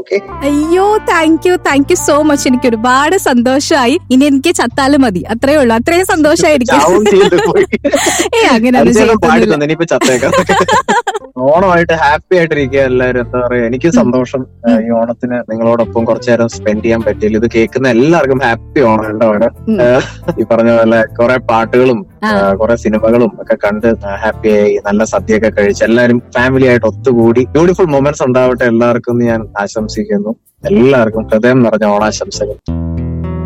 Okay അയ്യോ thank you thank you so much എനിക്ക് ഒരുപാട് സന്തോഷമായി ഇനി എനിക്ക് ചത്താലും മതി അത്രേ ഉള്ളൂ അത്രയും സന്തോഷമായിരിക്കും ചാവും ചെയ്ത് പോയി ഏ അങ്ങനെ പരിചയം പാടി തന്നെ ഇനിയിപ്പോ ചത്തേക്കാം ഓണമായിട്ട് ഹാപ്പി ആയിട്ടിരിക്കുക എല്ലാവരും എന്താ പറയാ എനിക്ക് സന്തോഷം ആ, ഈ ഓണത്തിന് നിങ്ങളോടൊപ്പം കുറച്ചു നേരം സ്പെൻഡ് ചെയ്യാൻ പറ്റിയില്ല ഇത് കേൾക്കുന്ന എല്ലാവർക്കും ഹാപ്പി ഓണം ഉണ്ടാവണം ഉം. ഈ പറഞ്ഞ പോലെ കുറെ പാട്ടുകളും ആ. കുറെ സിനിമകളും ഒക്കെ കണ്ട് ഹാപ്പി ആയി നല്ല സദ്യയൊക്കെ കഴിച്ച് എല്ലാവരും ഫാമിലി ആയിട്ട് ഒത്തുകൂടി ബ്യൂട്ടിഫുൾ മൊമെന്റ്സ് ഉണ്ടാവട്ടെ എല്ലാവർക്കും എന്ന് ഞാൻ ആശംസിക്കുന്നു എല്ലാവർക്കും ഹൃദയം നിറഞ്ഞ ഓണാശംസകൾ